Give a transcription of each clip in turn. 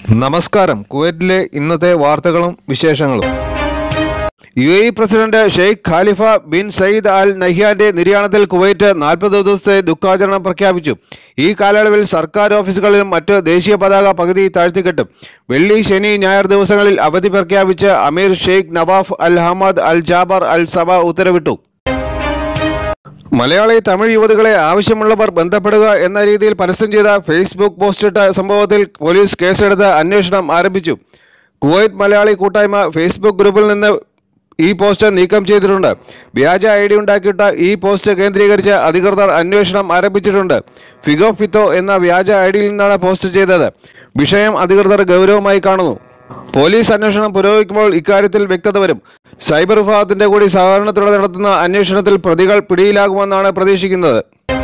നമസ്കാരം കുവൈറ്റിലെ ഇന്നത്തെ വാർത്തകളും വിശേഷങ്ങളും U A E president Sheikh Khalifa bin Zayed Al നഹ്യാന്റെ നിര്യാണത്തിൽ കുവൈറ്റ് നാൽപ്പത് ദിവസത്തെ ദുഃഖാചരണം പ്രഖ്യാപിച്ചു ഈ കാലയളവിൽ സർക്കാർ ഓഫീസുകളിലും മറ്റ് ദേശീയ പതാക പകുതി താഴ്ത്തിക്കെട്ടും വെള്ളി ശനി ഞായർ ദിവസങ്ങളിൽ അവധി പ്രഖ്യാപിച്ച് അമീർ Sheikh Nawaf Al Hamad Al Jaber Al Sabah ഉത്തരവിട്ടു മലയാളി തമിഴ് യുവതികളെ ആവശ്യമുള്ളവർ ബന്ധപ്പെടുക എന്ന രീതിയിൽ പരസ്യം ചെയ്ത ഫേസ്ബുക്ക് പോസ്റ്റിട്ട സംഭവത്തിൽ പോലീസ് കേസെടുത്ത് അന്വേഷണം ആരംഭിച്ചു കുവൈറ്റ് മലയാളി കൂട്ടായ്മ ഫേസ്ബുക്ക് ഗ്രൂപ്പിൽ നിന്ന് ഈ പോസ്റ്റ് നീക്കം ചെയ്തിട്ടുണ്ട് വ്യാജ ഐ ഡി ഉണ്ടാക്കിയിട്ട ഈ പോസ്റ്റ് കേന്ദ്രീകരിച്ച് അധികൃതർ അന്വേഷണം ആരംഭിച്ചിട്ടുണ്ട് ഫിഗോ ഫിത്തോ എന്ന വ്യാജ ഐ ഡിയിൽ നിന്നാണ് പോസ്റ്റ് ചെയ്തത് വിഷയം അധികൃതർ ഗൗരവമായി കാണുന്നു പോലീസ് അന്വേഷണം പുരോഗമിക്കുമ്പോൾ ഇക്കാര്യത്തിൽ വ്യക്തത വരും സൈബർ വിഭാഗത്തിന്റെ കൂടി സഹകരണത്തോടെ നടത്തുന്ന അന്വേഷണത്തിൽ പ്രതികൾ പിടിയിലാകുമെന്നാണ് പ്രതീക്ഷിക്കുന്നത്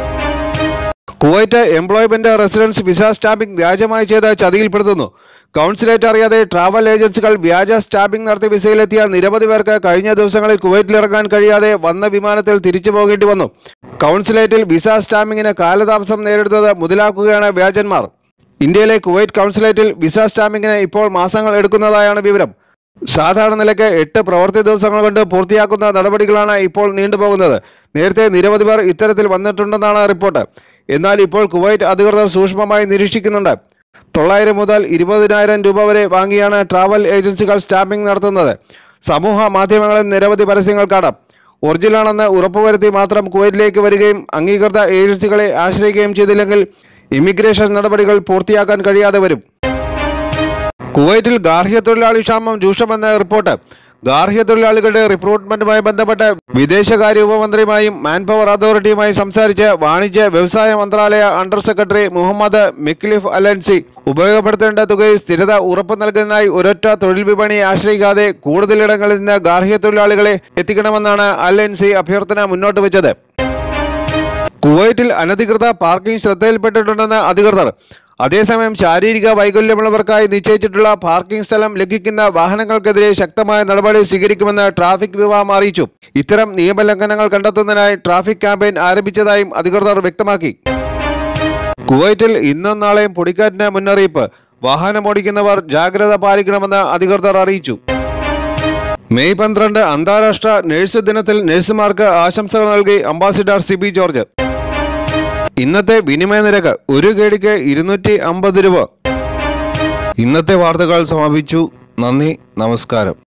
Kuwait employment residence visa stamping വ്യാജമായി ചെയ്ത് ചതിയിൽപ്പെടുത്തുന്നു കൗൺസിലേറ്റ് അറിയാതെ ട്രാവൽ ഏജൻസികൾ വ്യാജ സ്റ്റാമ്പിംഗ് നടത്തി വിസയിലെത്തിയ നിരവധി പേർക്ക് കഴിഞ്ഞ ദിവസങ്ങളിൽ കുവൈറ്റിൽ ഇറങ്ങാൻ കഴിയാതെ വന്ന വിമാനത്തിൽ തിരിച്ചു പോകേണ്ടി വന്നു കൗൺസിലേറ്റിൽ വിസ സ്റ്റാമ്പിങ്ങിന് കാലതാമസം നേരിടുന്നത് മുതലാക്കുകയാണ് വ്യാജന്മാർ ഇന്ത്യയിലെ കുവൈറ്റ് കൗൺസിലേറ്റിൽ വിസ സ്റ്റാമ്പിങ്ങിന് ഇപ്പോൾ മാസങ്ങൾ എടുക്കുന്നതായാണ് വിവരം സാധാരണ നിലയ്ക്ക് എട്ട് പ്രവൃത്തി ദിവസങ്ങൾ കൊണ്ട് പൂർത്തിയാക്കുന്ന നടപടികളാണ് ഇപ്പോൾ നീണ്ടുപോകുന്നത് നേരത്തെ നിരവധി പേർ ഇത്തരത്തിൽ വന്നിട്ടുണ്ടെന്നാണ് റിപ്പോർട്ട് എന്നാൽ ഇപ്പോൾ കുവൈറ്റ് അധികൃതർ സൂക്ഷ്മമായി നിരീക്ഷിക്കുന്നുണ്ട് തൊള്ളായിരം മുതൽ ഇരുപതിനായിരം രൂപ വരെ വാങ്ങിയാണ് ട്രാവൽ ഏജൻസികൾ സ്റ്റാമ്പിംഗ് നടത്തുന്നത് സമൂഹ മാധ്യമങ്ങളിൽ നിരവധി പരസ്യങ്ങൾ കാണാം ഒറിജിനലാണെന്ന് ഉറപ്പുവരുത്തി മാത്രം കുവൈറ്റിലേക്ക് വരികയും അംഗീകൃത ഏജൻസികളെ ആശ്രയിക്കുകയും ചെയ്തില്ലെങ്കിൽ ഇമിഗ്രേഷൻ നടപടികൾ പൂർത്തിയാക്കാൻ കഴിയാതെ വരും കുവൈറ്റിൽ ഗാർഹിക തൊഴിലാളി ക്ഷാമം രൂക്ഷമെന്ന റിപ്പോർട്ട് ഗാർഹിക തൊഴിലാളികളുടെ റിക്രൂട്ട്മെന്റുമായി ബന്ധപ്പെട്ട് വിദേശകാര്യ ഉപമന്ത്രിയുമായും മാൻ പവർ അതോറിറ്റിയുമായി സംസാരിച്ച് വാണിജ്യ വ്യവസായ മന്ത്രാലയ under secretary Muhammad Miklif Alenzi ഉപയോഗപ്പെടുത്തേണ്ട തുകയിൽ സ്ഥിരത ഉറപ്പു നൽകുന്നതിനായി ഒരൊറ്റ തൊഴിൽ വിപണിയെ ആശ്രയിക്കാതെ കൂടുതലിടങ്ങളിൽ നിന്ന് ഗാർഹിക തൊഴിലാളികളെ എത്തിക്കണമെന്നാണ് അലൻസി അഭ്യർത്ഥന മുന്നോട്ട് വെച്ചത് കുവൈറ്റിൽ അനധികൃത പാർക്കിംഗ് ശ്രദ്ധയിൽപ്പെട്ടിട്ടുണ്ടെന്ന് അധികൃതർ അതേസമയം ശാരീരിക വൈകല്യമുള്ളവർക്കായി നിശ്ചയിച്ചിട്ടുള്ള പാർക്കിംഗ് സ്ഥലം ലംഘിക്കുന്ന വാഹനങ്ങൾക്കെതിരെ ശക്തമായ നടപടി സ്വീകരിക്കുമെന്ന് ട്രാഫിക് വിഭാഗം അറിയിച്ചു ഇത്തരം നിയമലംഘനങ്ങൾ കണ്ടെത്തുന്നതിനായി ട്രാഫിക് ക്യാമ്പയിൻ ആരംഭിച്ചതായും അധികൃതർ വ്യക്തമാക്കി കുവൈറ്റിൽ ഇന്നും നാളെയും പൊടിക്കാറ്റിന് മുന്നറിയിപ്പ് വാഹനമോടിക്കുന്നവർ ജാഗ്രത പാലിക്കണമെന്ന് അധികൃതർ അറിയിച്ചു മെയ് പന്ത്രണ്ട് അന്താരാഷ്ട്ര നഴ്സ് ദിനത്തിൽ നഴ്സുമാർക്ക് ആശംസകൾ നൽകി അംബാസിഡർ സി ബി ജോർജ് ഇന്നത്തെ വിനിമയ നിരക്ക് ഒരു കേടിക്ക് ഇരുന്നൂറ്റി അമ്പത് രൂപ ഇന്നത്തെ വാർത്തകൾ സമാപിച്ചു നന്ദി നമസ്കാരം